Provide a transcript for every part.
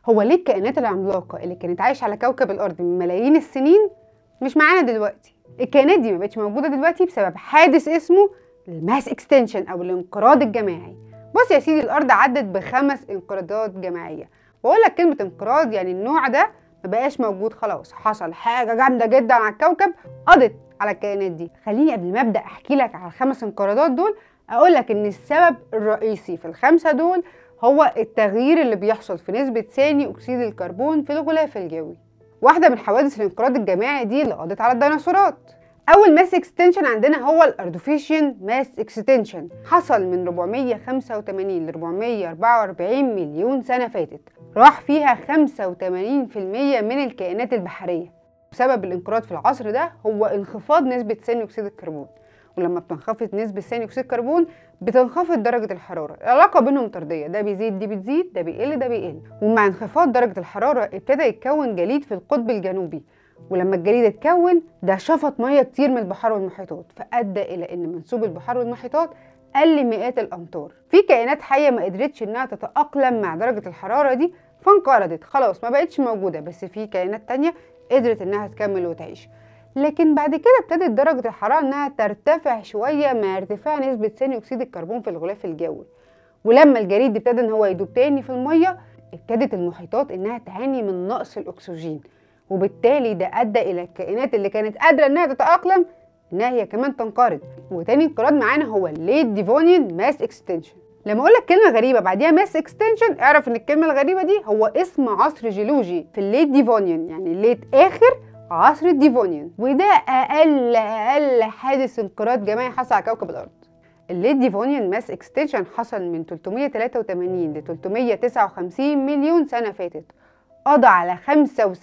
هو ليه الكائنات العملاقة اللي كانت عايشة على كوكب الأرض من ملايين السنين مش معانا دلوقتي الكائنات دي ما بقتش موجودة دلوقتي بسبب حادث اسمه الماس اكستنشن أو الانقراض الجماعي بص يا سيدي الأرض عدت بخمس انقراضات جماعية بقول لك كلمة انقراض يعني النوع ده ما بقاش موجود خلاص حصل حاجة جامدة جدا على الكوكب قضت على الكائنات دي خليني قبل ما ابدا احكي لك على الخمس انقراضات دول اقول لك ان السبب الرئيسي في الخمسه دول هو التغيير اللي بيحصل في نسبه ثاني اكسيد الكربون في الغلاف الجوي واحده من حوادث الانقراض الجماعي دي اللي قضت على الديناصورات اول ماس اكستنشن عندنا هو الاردوفيشن ماس اكستنشن حصل من 485 ل 444 مليون سنه فاتت راح فيها 85% من الكائنات البحريه بسبب الانقراض في العصر ده هو انخفاض نسبة ثاني أكسيد الكربون ولما بتنخفض نسبة ثاني أكسيد الكربون بتنخفض درجة الحرارة العلاقة بينهم طردية ده بيزيد دي بتزيد ده بيقل ده بيقل ومع انخفاض درجة الحرارة ابتدى يتكون جليد في القطب الجنوبي ولما الجليد اتكون ده شفط مية كتير من البحار والمحيطات فأدى إلى إن منسوب البحار والمحيطات قل مئات الأمتار في كائنات حية ما قدرتش إنها تتأقلم مع درجة الحرارة دي فانقرضت خلاص ما بقتش موجودة بس في كائنات تانية قدرت انها تكمل وتعيش لكن بعد كده ابتدت درجة الحرارة انها ترتفع شوية مع ارتفاع نسبة ثاني اكسيد الكربون في الغلاف الجوي ولما الجليد ابتدى ان هو يدوب تاني في المية ابتدت المحيطات انها تعاني من نقص الاكسجين وبالتالي ده ادى الى الكائنات اللي كانت قادرة انها تتأقلم انها هي كمان تنقرض وتاني انقراض معانا هو الليت ديفونيان ماس اكستنشن لما اقول لك كلمه غريبه بعديها ماس اكستنشن اعرف ان الكلمه الغريبه دي هو اسم عصر جيولوجي في الليت ديفونيان يعني الليت اخر عصر الديفونيان وده اقل اقل حادث انقراض جماعي حصل على كوكب الارض الليت ديفونيان ماس اكستنشن حصل من 383 ل 359 مليون سنه فاتت قضى على 75%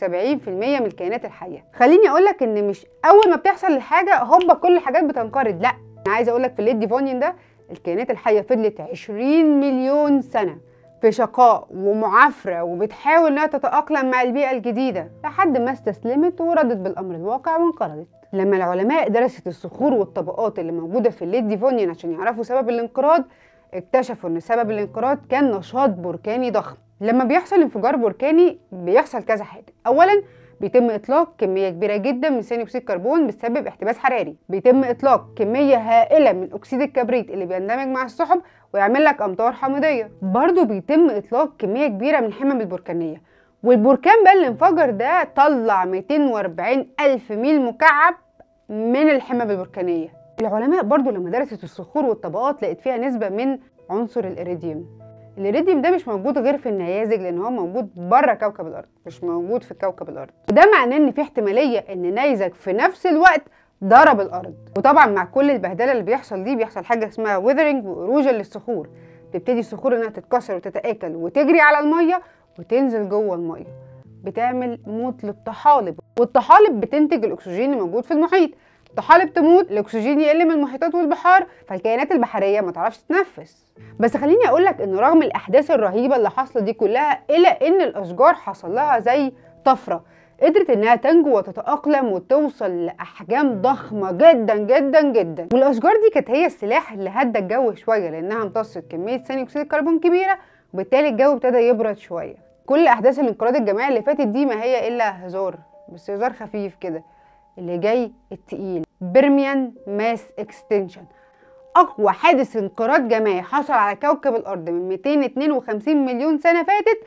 من الكائنات الحيه خليني اقول لك ان مش اول ما بتحصل الحاجه هوبا كل الحاجات بتنقرض لا انا عايزه اقول لك في الليت ديفونيان ده الكائنات الحية فضلت 20 مليون سنة في شقاء ومعافرة وبتحاول انها تتأقلم مع البيئة الجديدة لحد ما استسلمت وردت بالأمر الواقع وانقرضت لما العلماء درست الصخور والطبقات اللي موجودة في الليد ديفونيان عشان يعرفوا سبب الانقراض اكتشفوا ان سبب الانقراض كان نشاط بركاني ضخم لما بيحصل انفجار بركاني بيحصل كذا حاجة اولا بيتم اطلاق كميه كبيره جدا من ثاني اكسيد الكربون بسبب احتباس حراري بيتم اطلاق كميه هائله من اكسيد الكبريت اللي بيندمج مع السحب ويعمل لك امطار حامضيه برضو بيتم اطلاق كميه كبيره من الحمم البركانيه والبركان بقى اللي انفجر ده طلع 240 الف ميل مكعب من الحمم البركانيه العلماء برضو لما درست الصخور والطبقات لقيت فيها نسبه من عنصر الإيريديوم الإيريديوم ده مش موجود غير في النيازك لان هو موجود بره كوكب الارض مش موجود في كوكب الارض وده معناه ان في احتماليه ان نيزك في نفس الوقت ضرب الارض وطبعا مع كل البهدله اللي بيحصل دي بيحصل حاجه اسمها ويذرنج واروجن للصخور تبتدي الصخور انها تتكسر وتتاكل وتجري على الميه وتنزل جوه الميه بتعمل موت للطحالب والطحالب بتنتج الاكسجين اللي موجود في المحيط الطحالب تموت الاكسجين يقل من المحيطات والبحار فالكائنات البحريه ما تعرفش تتنفس بس خليني اقول لك ان رغم الاحداث الرهيبه اللي حاصله دي كلها الا ان الاشجار حصل لها زي طفره قدرت انها تنجو وتتاقلم وتوصل لاحجام ضخمه جدا جدا جدا والاشجار دي كانت هي السلاح اللي هدى الجو شويه لانها امتصت كميه ثاني اكسيد الكربون كبيره وبالتالي الجو ابتدى يبرد شويه كل احداث الانقراض الجماعي اللي فاتت دي ما هي الا هزار بس هزار خفيف كده اللي جاي التقيل بيرميان ماس اكستنشن اقوى حادث انقراض جماعي حصل على كوكب الارض من 252 مليون سنه فاتت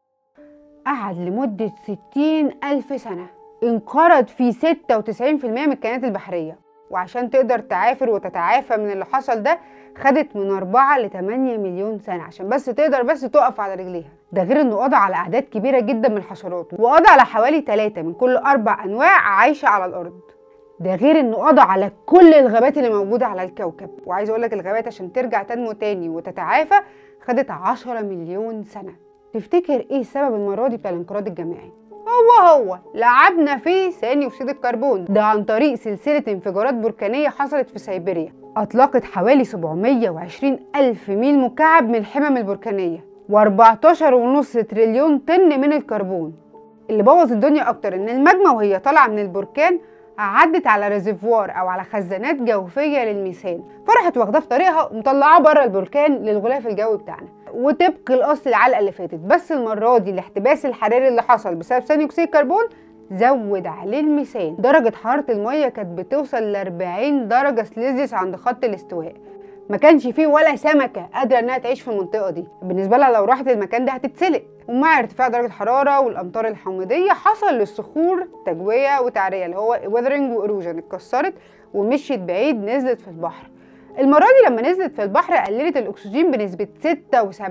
قعد لمدة 60 ألف سنة انقرض فيه 96% من الكائنات البحرية وعشان تقدر تعافر وتتعافى من اللي حصل ده خدت من 4 ل 8 مليون سنة عشان بس تقدر بس تقف على رجليها ده غير انه قضى على اعداد كبيرة جدا من الحشرات وقضى على حوالي 3 من كل اربع انواع عايشة على الارض ده غير انه قضى على كل الغابات اللي موجودة على الكوكب وعايز اقول لك الغابات عشان ترجع تنمو تاني وتتعافى خدت 10 مليون سنة تفتكر ايه السبب المرة دي بتاع الانقراض الجماعي هو هو لعبنا فيه ثاني اكسيد الكربون ده عن طريق سلسلة انفجارات بركانية حصلت في سيبيريا اطلقت حوالي 720 الف ميل مكعب من الحمم البركانية و14.5 تريليون طن من الكربون اللي بوظ الدنيا اكتر ان الماجما وهي طالعة من البركان عدت على ريزرفوار او على خزانات جوفيه للميثان فراحت واخداه في طريقها ومطلعاه بره البركان للغلاف الجوي بتاعنا وطبق الاصل العلقه اللي فاتت بس المره دي الاحتباس الحراري اللي حصل بسبب ثاني اكسيد الكربون زود عليه الميثان درجة حرارة المية كانت بتوصل ل 40 درجة سليزيوس عند خط الاستواء ما كانش فيه ولا سمكة قادرة انها تعيش في المنطقة دي بالنسبة لها لو راحت المكان ده هتتسلق ومع ارتفاع درجة الحرارة والأمطار الحامضية حصل للصخور تجوية وتعرية اللي هو ويذرنج وإروجن اتكسرت ومشيت بعيد نزلت في البحر المرة دي لما نزلت في البحر قللت الأكسجين بنسبة 76%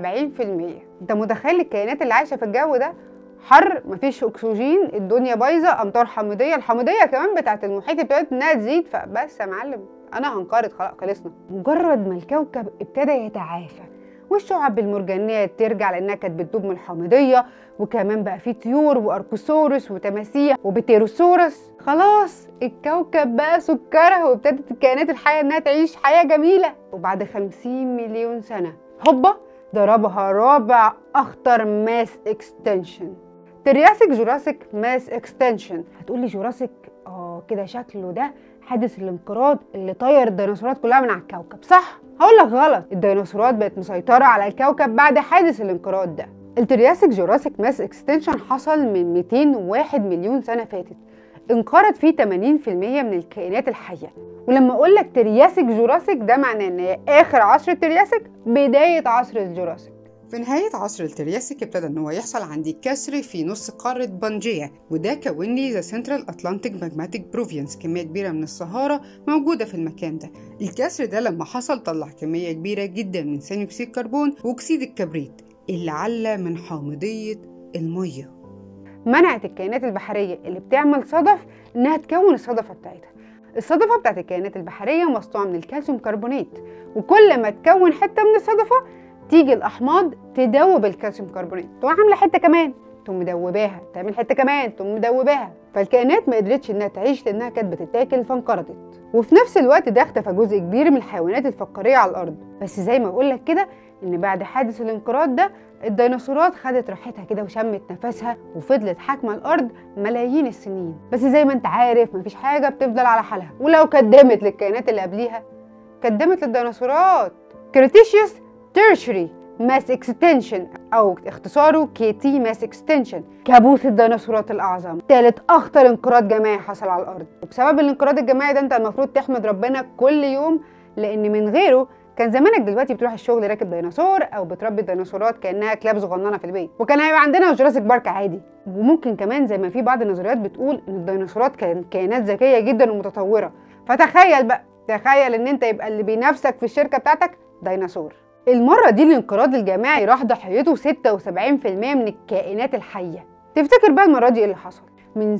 أنت متخيل الكائنات اللي عايشة في الجو ده حر مفيش اكسجين الدنيا بايظه امطار حامضيه الحامضيه كمان بتاعت المحيط ابتدت انها تزيد فبس يا معلم انا هنقرض خلاص خلصنا مجرد ما الكوكب ابتدى يتعافى والشعب المرجانية ترجع لانها كانت بتدوب من الحامضيه وكمان بقى فيه طيور واركوسورس وتماسيح وبتيروسورس خلاص الكوكب بقى سكرها وابتدت الكائنات الحيه انها تعيش حياه جميله وبعد 50 مليون سنه هوبا ضربها رابع اخطر ماس اكستنشن ترياسيك جوراسيك ماس اكستنشن هتقولي جوراسيك اه كده شكله ده حادث الانقراض اللي طير الديناصورات كلها من على الكوكب صح هقول لك غلط الديناصورات بقت مسيطره على الكوكب بعد حادث الانقراض ده الترياسيك جوراسيك ماس اكستنشن حصل من 201 مليون سنه فاتت انقرض فيه 80% من الكائنات الحيه ولما اقول لك ترياسيك جوراسيك ده معناه ان هي اخر عصر الترياسيك بدايه عصر الجوراسيك في نهاية عصر الترياسيك ابتدى ان هو يحصل عندي كسر في نص قارة بانجيا وده كون لي ذا سنترال اتلانتيك ماجماتيك بروفينس كمية كبيرة من الصهارة موجودة في المكان ده الكسر ده لما حصل طلع كمية كبيرة جدا من ثاني اكسيد الكربون واكسيد الكبريت اللي على من حامضية المية منعت الكائنات البحريه اللي بتعمل صدف انها تكون الصدفه بتاعتها الصدفه بتاعت الكائنات البحريه مصنوعه من الكالسيوم كربونات وكل ما تكون حته من الصدفه تيجي الاحماض تدوب الكالسيوم كربونات تقوم عامله حته كمان تقوم مدوباها تعمل حته كمان تقوم مدوباها فالكائنات ما قدرتش انها تعيش لانها كانت بتتاكل فانقرضت وفي نفس الوقت ده اختفى جزء كبير من الحيوانات الفقاريه على الارض بس زي ما بقول لك كده ان بعد حادث الانقراض ده الديناصورات خدت راحتها كده وشمت نفسها وفضلت حاكمه الارض ملايين السنين بس زي ما انت عارف مفيش حاجه بتفضل على حالها ولو كدمت للكائنات اللي قبليها كدمت للديناصورات كريتيشيوس تيرشري ماس اكستنشن او اختصاره كي تي ماس اكستنشن كابوس الديناصورات الاعظم ثالث اخطر انقراض جماعي حصل على الارض وبسبب الانقراض الجماعي ده انت المفروض تحمد ربنا كل يوم لان من غيره كان زمانك دلوقتي بتروح الشغل راكب ديناصور او بتربي ديناصورات كانها كلاب صغننه في البيت وكان هيبقى عندنا جوراسيك بارك عادي وممكن كمان زي ما في بعض النظريات بتقول ان الديناصورات كانت كائنات ذكيه جدا ومتطوره فتخيل بقى تخيل ان انت يبقى اللي بينافسك في الشركه بتاعتك ديناصور المرة دي الانقراض الجماعي راح ضحيته 76% من الكائنات الحية تفتكر بقى المرة دي ايه اللي حصل؟ من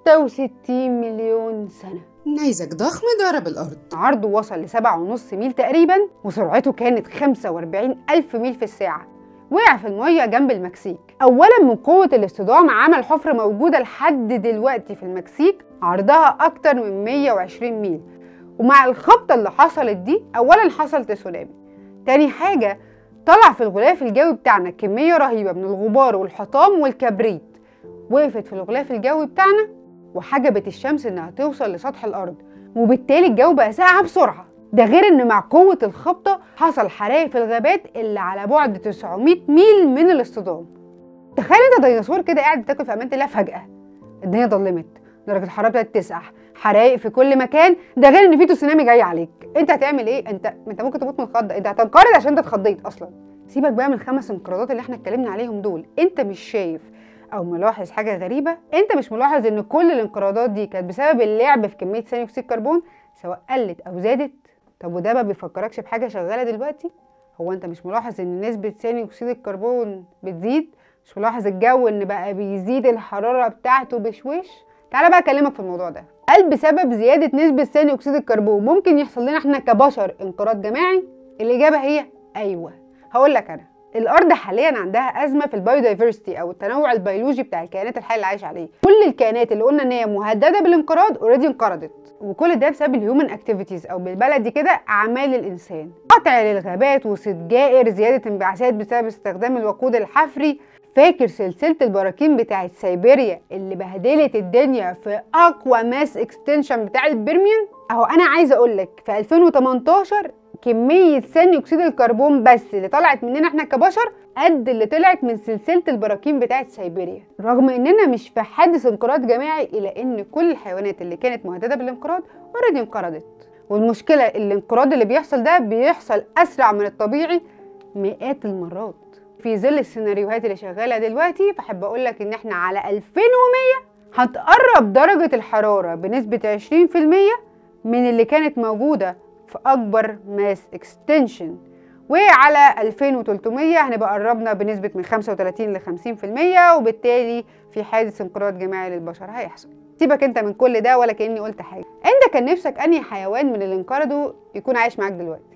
66 مليون سنة نيزك ضخم ضرب الأرض عرضه وصل لسبعة ونص ميل تقريبا وسرعته كانت 45 ألف ميل في الساعة وقع في المية جنب المكسيك أولا من قوة الاصطدام عمل حفرة موجودة لحد دلوقتي في المكسيك عرضها أكتر من 120 ميل ومع الخبطة اللي حصلت دي أولا حصل تسونامي تاني حاجة طلع في الغلاف الجوي بتاعنا كمية رهيبة من الغبار والحطام والكبريت وقفت في الغلاف الجوي بتاعنا وحجبت الشمس انها توصل لسطح الارض وبالتالي الجو بقى ساقع بسرعة ده غير ان مع قوة الخبطة حصل حرائق في الغابات اللي على بعد 900 ميل من الاصطدام تخيل انت ديناصور كده قاعد بتاكل في امان الله فجأة الدنيا ضلمت درجة الحرارة ابتدت تسقع حرائق في كل مكان ده غير ان في تسونامي جاي عليك انت هتعمل ايه انت انت ممكن تموت من الخضه انت هتنقرض عشان انت اتخضيت اصلا سيبك بقى من الخمس انقراضات اللي احنا اتكلمنا عليهم دول انت مش شايف او ملاحظ حاجه غريبه انت مش ملاحظ ان كل الانقراضات دي كانت بسبب اللعب في كميه ثاني اكسيد الكربون سواء قلت او زادت طب وده ما بيفكركش بحاجه شغاله دلوقتي هو انت مش ملاحظ ان نسبه ثاني اكسيد الكربون بتزيد مش ملاحظ الجو ان بقى بيزيد الحراره بتاعته بشويش تعالى بقى اكلمك في الموضوع ده هل بسبب زياده نسبه ثاني اكسيد الكربون ممكن يحصل لنا احنا كبشر انقراض جماعي الاجابه هي ايوه هقول لك انا الارض حاليا عندها ازمه في البايودايفرستي او التنوع البيولوجي بتاع الكائنات الحيه اللي عايشه عليه كل الكائنات اللي قلنا ان هي مهدده بالانقراض اوريدي انقرضت وكل ده بسبب الهيومن اكتيفيتيز او بالبلدي كده اعمال الانسان قطع للغابات وصيد جائر زياده انبعاثات بسبب استخدام الوقود الحفري فاكر سلسله البراكين بتاعت سيبيريا اللي بهدلت الدنيا في اقوى ماس اكستنشن بتاع البرميان اهو انا عايزه اقول لك في 2018 كميه ثاني اكسيد الكربون بس اللي طلعت مننا احنا كبشر قد اللي طلعت من سلسله البراكين بتاعه سيبيريا رغم اننا مش في حادث انقراض جماعي الا ان كل الحيوانات اللي كانت مهدده بالانقراض اوريدي انقرضت والمشكله الانقراض اللي بيحصل ده بيحصل اسرع من الطبيعي مئات المرات في ظل السيناريوهات اللي شغاله دلوقتي فاحب اقول لك ان احنا على 2100 هتقرب درجه الحراره بنسبه 20% من اللي كانت موجوده في اكبر ماس اكستنشن وعلى 2300 هنبقى قربنا بنسبة من 35 ل 50% وبالتالي في حادث انقراض جماعي للبشر هيحصل سيبك انت من كل ده ولا كأني قلت حاجة انت كان نفسك انهي حيوان من اللي انقرضوا يكون عايش معاك دلوقتي